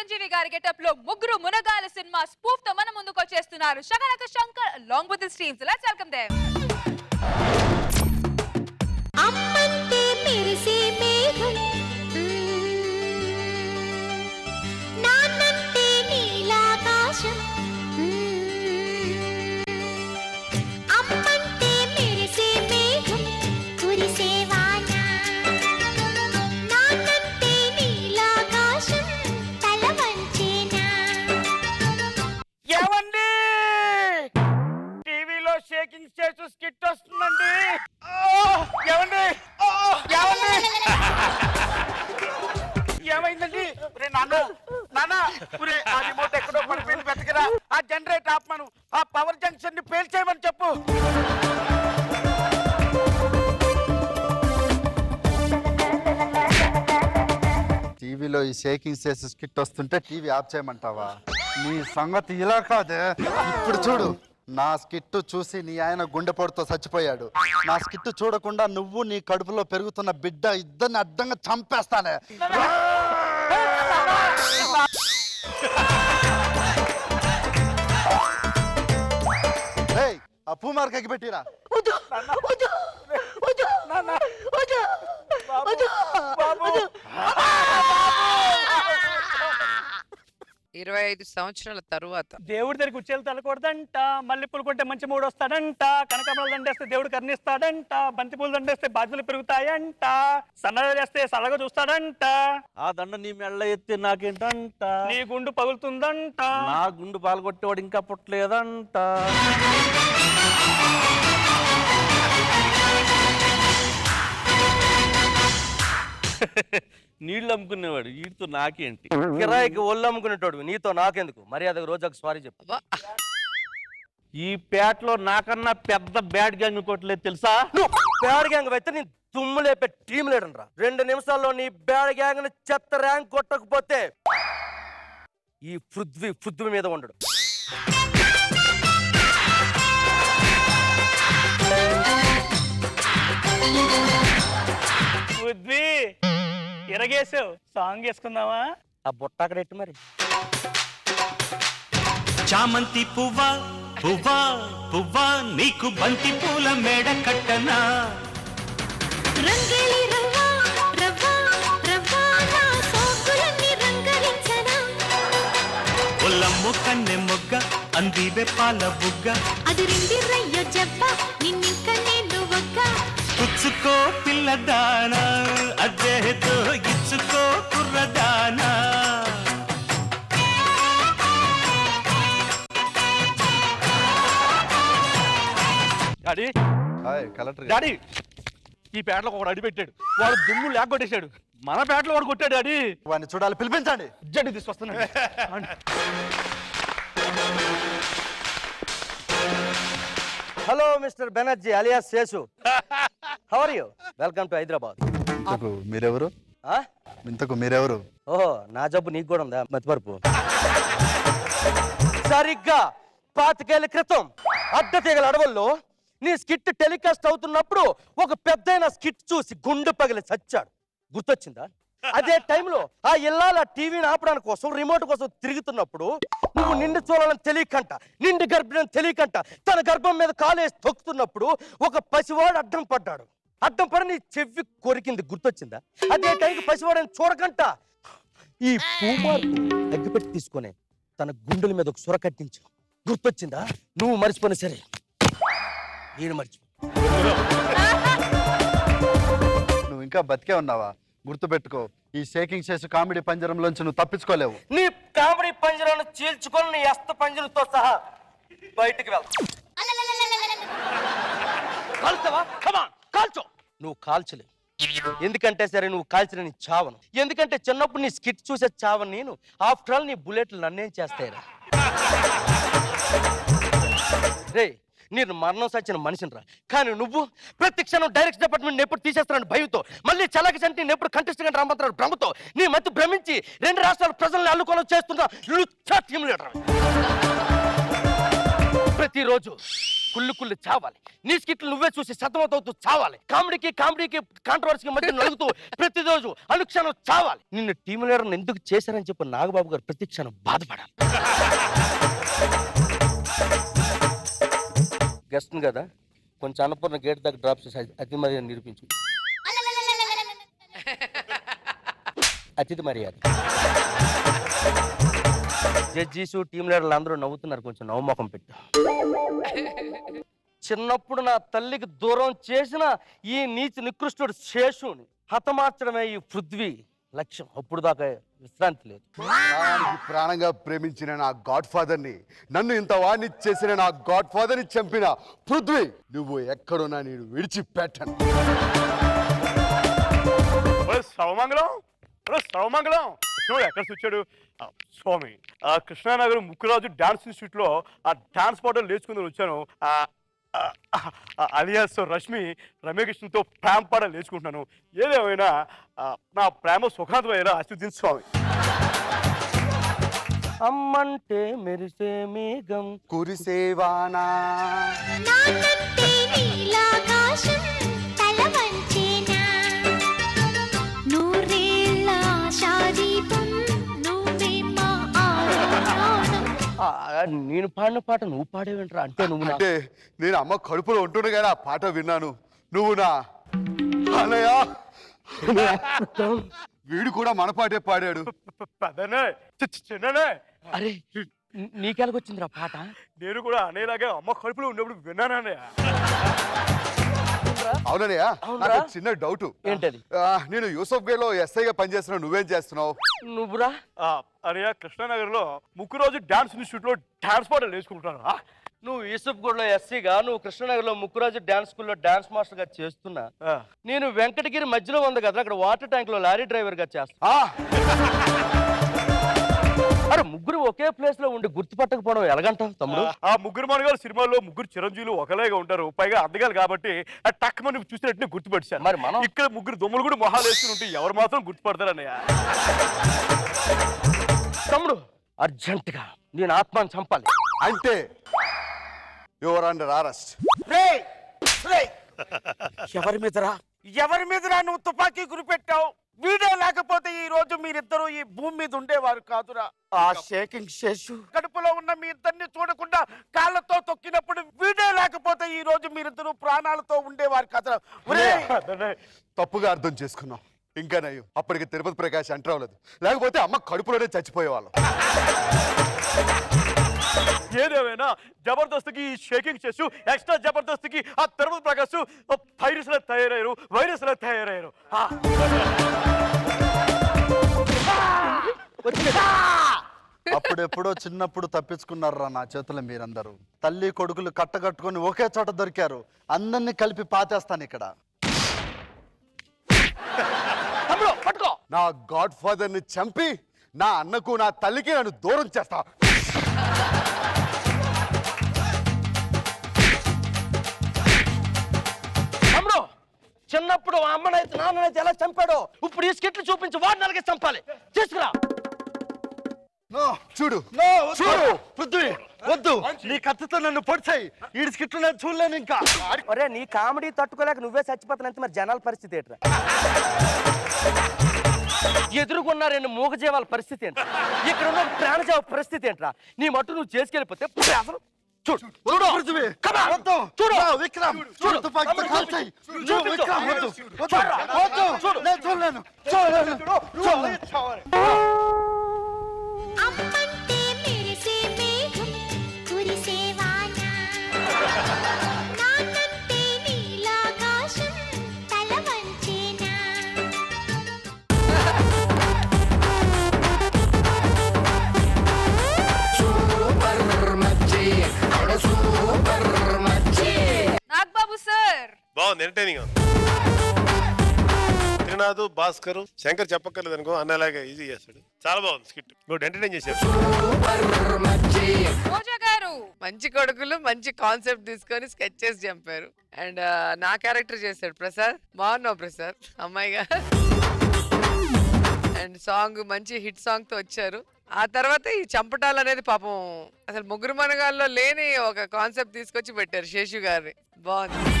చిరంజీవి గారి గెటప్ లో ముగ్గురు మునగాల సినిమా స్పూఫ్ తో మన ముందుకు వచ్చేస్తున్నారు శగనక Shankar long with streams let's welcome them అమ్మంటే మెరిసే మేఘం నాన్నంటే నీలాకాశం అమ్మంటే మెరిసే మేఘం కురిసే వాన నాన్నంటే నీలాకాశం తల వంచేనా ఏమండి టీవీలో షేకింగ్ చేస్తూ స్కిట్ వస్తుందండి ఆ, ఏమండి ఆ, ఏమండి ఏమైందండి ఒరే నాన్న నాన్న ఒరే ఆ రిమోట్ ఎక్కడో పడిపోయింది వెతకరా ఆ జనరేటర్ ఆపమను ఆ పవర్ జంక్షన్ ని పేల్చేయమని చెప్పు టీవీలో ఈ షేకింగ్ చేసి స్కిట్ వస్తుంటే టీవీ ఆఫ్ చేయమంటావా నీ సంగతి ఇలా కాదే ఇప్పుడు చూడు నా స్కిట్ చూసి నీ ఆయన గుండెపోటుతో చచ్చిపోయాడు నా స్కిట్ చూడకుండా నువ్వు నీ కడుపులో పెరుగుతున్న బిడ్డ ఇద్దరిని అడ్డంగా చంపేస్తానే ఏయ్, ఆ పూ మార్కకి పెట్టిరా ఇరవై ఐదు సంవత్సరాల తరువాత దేవుడి దగ్గరికి ఉచ్చేలు తలకూడదంట మల్లెపూలు కొంటే మంచి మూడు వస్తాడంట కనకాంబరాలు దండేస్తే దేవుడు కర్ణిస్తాడంట బంతి పూలు దండేస్తే బాధ్యతలు పెరుగుతాయంట సన్నగా చేస్తే సలగా చూస్తాడంట ఆ దండ నీ మెళ్ళ ఎత్తి నాకేంటంట నీ గుండు పగులుతుందంట నా గుండు పాల్గొట్టేవాడు ఇంకా పుట్టలేదంట నీళ్ళు అమ్ముకునేవాడు వీటితో నాకేంటి కిరాయికి ఒళ్ళు అమ్ముకునేటోడు నీతో నాకెందుకు మర్యాదకు రోజాకు సారీ చెప్పు అబ్బా, ఈ పేటలో నాకన్నా పెద్ద బ్యాడ్ గ్యాంగ్ ఇంకోట్లేదు తెలుసా నువ్వు బ్యాడ్ గ్యాంగ్ అయితే నీ దుమ్ము లేపే టీం లీడర్ రా రెండు నిమిషాల్లో నీ బ్యాడ్ గ్యాంగ్ ని చెత్త ర్యాంక్ కొట్టకపోతే ఈ పృథ్వీ పృథ్వీ మీద ఉండడు బుద్ధి ఎరగేసావు సాంగ్ వేసుకుందామా ఆ బుట్ట అక్కడ ఎట్టు మరి చామంతి పువ్వా పువ్వా పువ్వా నీకు బంతి పూల మేడ కట్టనా రంగేలి రవ్వా రవ్వా రవ్వా నా సోకులన్నీ రంగరించనా ఒల్లమ్ము కన్నె మొగ్గ అందివే పాల బుగ్గ అది రెండి రయ్యో జబ్బ నిన్నింక నేను ఒక్క పుచ్చుకో పిల్లదానా అదేతో ఇచ్చుకో కుర్రదానా డాడీ హాయ్, కలెక్టర్ గారు. డాడీ ఈ పేటలో ఒకడు అడి పెట్టాడు వాడు దుమ్ము లేక కొట్టేశాడు మన పేటలో వాడు కొట్టాడు డాడీ వాడిని చూడాలి పిలిపించండి జడ్డి తీసుకొస్తున్నాడు hello mister Banerjee alias Seshu how are you welcome to Hyderabad ఇంతకు మీరెవరు ఆ? ఇంతకు మీరెవరు ఓహో నా జబ్బు నీకు కూడా ఉందా మతిపరుపు సరిగ్గా పాతికేళ్ల క్రితం అడ్డతీగల అడవుల్లో నీ స్కిట్ టెలికాస్ట్ అవుతున్నప్పుడు ఒక పెద్దయిన స్కిట్ చూసి గుండె పగిలి చచ్చాడు గుర్తొచ్చిందా అదే టైంలో ఆ ఇల్లాల టీవీని ఆపడానికి కోసం రిమోట్ కోసం తిరుగుతున్నప్పుడు నువ్వు నిండు చూడాలని తెలియకంట నిండు గర్భిణి తెలియకంట తన గర్భం మీద కాలేసి తొక్కుతున్నప్పుడు ఒక పసివాడు అడ్డం పడ్డాడు అడ్డం పడి నీ చెవి కొరికింది గుర్తొచ్చిందా అదే టైంకి పసివాడని చూడకంట ఈ పూమార్కు అగ్గిపెట్టి తీసుకొని తన గుండెల మీద ఒక సొర కట్టించు గుర్తొచ్చిందా నువ్వు మర్చిపోయిన సరే నేను మర్చిపో నువ్వు ఇంకా బతికే ఉన్నావా గుర్తుపెట్టుకో ఈ షేకింగ్ చేసి కామెడీ పంజరంలోంచి నువ్వు తప్పించుకోలేవు నీ కామెడీ పంజరాన్ని చీల్చుకొని నీ అస్త పంజరంతో సహా బయటికి వెళ్తా కాల్చావా కమా కాల్చో నువ్వు కాల్చలేవు ఎందుకంటే సరే నువ్వు కాల్చిన నీ చావను ఎందుకంటే చిన్నప్పుడు నీ స్కిట్ చూసే చావను నేను ఆఫ్టర్ ఆల్ నీ బుల్లెట్లు నన్నేం చేస్తాయిరా రే నేను మరణం సచ్చిన మనిషిని రా కానీ నువ్వు ప్రతి క్షణం డైరెక్ట్ డిపార్ట్మెంట్ ఎప్పుడు తీసేస్తానని భయంతో మళ్ళీ చలక చంటి ఎప్పుడు కంటెస్ట్ గా రమ్మంటున్నాడు భ్రమతో నీ మధ్య భ్రమించి రెండు రాష్ట్రాల ప్రజల్ని అల్లుకోలం చేస్తున్న లుచ్చా టీం లీడర్ ప్రతిరోజు కుళ్ళు కుళ్ళు చావాలి నీ స్కిట్లు నువ్వే చూసి సతమతవుతూ చావాలి కామెడీకి కామెడీకి కాంట్రవర్సీకి మధ్య నలుగుతూ ప్రతిరోజు అనుక్షణం చావాలి నిన్ను టీం లీడర్ని ఎందుకు చేశారని చెప్పి నాగబాబు గారు ప్రతి క్షణం బాధపడాలి గెస్ట్ కదా కొంచెం అన్నపూర్ణ గేట్ దగ్గర డ్రాప్ చేసి అతి- అతి మర్యాద నిరూపించు అతిథి మర్యాద జడ్జీసు టీం లీడర్లు అందరూ నవ్వుతున్నారు కొంచెం నవ్వుముఖం పెట్టు చిన్నప్పుడు నా తల్లికి దూరం చేసిన ఈ నీచ నికృష్టుడు శేషుని హతమార్చడమే ఈ పృథ్వీ లక్ష్యం అప్పుడు దాకా విశ్రాంతి లేదు ప్రాణానికి ప్రాణంగా ప్రేమించిన నా గాడ్ ఫాదర్ ని నన్ను ఇంత వాణ్ణి చేసిన నా గాడ్ ఫాదర్ ని చంపిన పృథ్వీ నువ్వు ఎక్కడున్నా నేను విడిచిపెట్టను ఒరే సౌమంగళం ఒరే సౌమంగళం చూడు ఎక్కడ చూచాడు ఆ, స్వామి ఆ కృష్ణానగర్ ముక్కురాజు డాన్స్ ఇన్స్టిట్యూట్ లో ఆ డాన్స్ పాటలు నేర్చుకుని వచ్చాను ఆ, ఆ, ఆ, అలియాస్ రష్మి రమ్యకృష్ణతో ప్రేమ పాటలు నేర్చుకుంటున్నాను ఏదేమైనా ఆ, నా ప్రేమ సుఖాంతమైన ఆశీర్దించు స్వామి అమ్మంటే మెరిసే మేఘం కురిసేవానా నాన్నంటే నీలాకాశం తల వంచేనా నూరేళ్ళ ఆశాదీపం నువ్వే మా ఆనందం ఆ, నేను పాడిన పాట నువ్వు పాడేవేంట్రా అంటే నువ్వు నా- అంటే నేను అమ్మ కడుపులో ఉంటుండగానే ఆ పాట విన్నాను నువ్వు నా అన్నయ్య వీడు కూడా మన పాటే పాడాడు పెద్దనే చి- చి- చిన్ననే అరే నీ- నీకెలాగొచ్చిందిరా పాట నేను కూడా అనేలాగే అమ్మ కడుపులో ఉన్నప్పుడు విన్నాననే అవునన్నయ్య అవునురా? నాకు చిన్న డౌట్ ఏంటది నేను యూసఫ్ గేలో ఎస్ఐగా పనిచేస్తున్నావు నువ్వేం చేస్తున్నావు నువ్వురా అరే కృష్ణానగర్ లో ముక్కురోజు డాన్స్ ఇన్స్టిట్యూట్ లో డాన్స్ పాటలు నేర్చుకుంటాను ఆ, నువ్వు యూసఫ్గూడలో ఎస్సీగా నువ్వు కృష్ణనగర్లో ముక్కురాజు డాన్స్ స్కూల్లో డాన్స్ మాస్టర్గా చేస్తున్నా ఆ. నేను వెంకటగిరి మధ్యలో ఉంది కదా అక్కడ వాటర్ ట్యాంక్ లో లారీ డ్రైవర్ గా చేస్తా ఆ, అరే ముగ్గురు ఒకే ప్లేస్ లో ఉండి గుర్తుపట్టకపోవడం ఎలాగంటావు తమ్ముడు ఆ ముగ్గురు మనగారు సినిమాలో ముగ్గురు చిరంజీవులు ఒకలాగా ఉంటారు పైగా అందగాలు కాబట్టి ఆ టక్ మనం చూసినట్టు గుర్తుపట్టారు మరి మనం? ఇక్కడ ముగ్గురు దొమ్మలు కూడా మొహాలు వేసుకుని ఉంటే ఎవరు మాత్రం గుర్తుపడతారన్నయ్య తమ్ముడు అర్జెంటుగా నేను ఆత్మాన్ని చంపాలి అంటే యువర్ అండర్ అరెస్ట్ రేయ్! రేయ్! ఎవరి మీదరా ఎవరి మీదరా నువ్వు తుపాకీ గురిపెట్టావు వీడే లేకపోతే ఈ రోజు మీరిద్దరూ ఈ భూమి మీద ఉండేవారు కాదురా ఆ షేకింగ్ శేషు కడుపులో ఉన్న మీ ఇద్దరిని చూడకుండా కాళ్ళతో తొక్కినప్పుడు వీడే లేకపోతే ఈ రోజు మీరిద్దరూ ప్రాణాలతో ఉండేవారు కాదురా ఒరేయ్! అదనే. తప్పుగా అర్థం చేసుకున్నాం ఇంకా నయ్యం అప్పటికి తిరుపతి ప్రకాష్ ఎంటర్ అవ్వలేదు లేకపోతే అమ్మ కడుపులోనే చచ్చిపోయేవాళ్ళం ఏదేమైనా జబర్దస్త్కి ఈ షేకింగ్ చేసు ఎక్స్ట్రా జబర్దస్త్కి ఆ తిరుపతి ప్రకాశ్ వైరస్ లా తయారయ్యారు వైరస్ లా తయారయ్యారు ఆ, అప్పుడెప్పుడో చిన్నప్పుడు తప్పించుకున్నారా నా చేతులు మీరందరూ తల్లి కొడుకులు కట్టగట్టుకొని ఒకే చోట దొరికారు అందరినీ కలిపి పాతేస్తాను ఇక్కడ తమ్ముడు పట్టుకో నా గాడ్ ఫాదర్ ని చంపి నా అన్నకు నా తల్లికి నన్ను దూరం చేస్తా తమ్ముడు చిన్నప్పుడు ఆ అమ్మనైతే నాన్ననైతే ఎలా చంపాడో ఇప్పుడు ఈ స్కిట్లు చూపించి వాడిని అలాగే చంపాలి తీసుకురా నో, చూడు చూడు పృథ్వీ వద్దు నీ కత్తితో నన్ను పొడిచాయి ఈ స్కిట్లు నేను చూడలేను ఇంకా ఒరే నీ కామెడీ తట్టుకోలేక నువ్వే చచ్చిపోతానంటే మరి జనాల పరిస్థితి ఏంట్రా ఎదురుకున్న రెండు మూగజీవాల పరిస్థితి ఏంట్రా ఇక్కడ ఉన్న ప్రాణజీవ పరిస్థితి ఏంట్రా నీ మట్టు నువ్వు చేసుకెళ్ళిపోతే అసలు చూడు చూడు పృథ్వీ వద్దు చూడు. నా విక్రమ్ చూడు తుపాకీతో కాల్చాయి నువ్వు విక్రమ్ వద్దు వద్దు వద్దు నేను చూడలేను చూడలేను చూడలేను అమ్మంటే మెరిసే మేఘం కురిసేవానా నాన్నంటే నీలాకాశం తల వంచేనా నాగబాబు సార్ బాగుంది ఎంటర్టైనింగ్ త్రినాథ్ భాస్కర్ శంకర్ చెప్పక్కర్లేదు అనుకో అన్నలాగా ఈజీ చేస్తాడు చాలా బాగుంది స్కిట్ గుడ్ ఎంటర్టైన్ చేశాడు రోజా గారు మంచి కొడుకులు మంచి కాన్సెప్ట్ తీసుకొని స్కెచ్ చేసి చంపారు అండ్ నా క్యారెక్టర్ చేశాడు ప్రసాద్ బాగున్నావు ప్రసాద్ అమ్మాయిగా అండ్ సాంగ్ మంచి హిట్ సాంగ్ తో వచ్చారు ఆ తర్వాత ఈ చంపటాలు అనేది పాపం అసలు ముగ్గురు మనగాల్లో లేని ఒక కాన్సెప్ట్ తీసుకొచ్చి పెట్టారు శేషు గారిని బాగుంది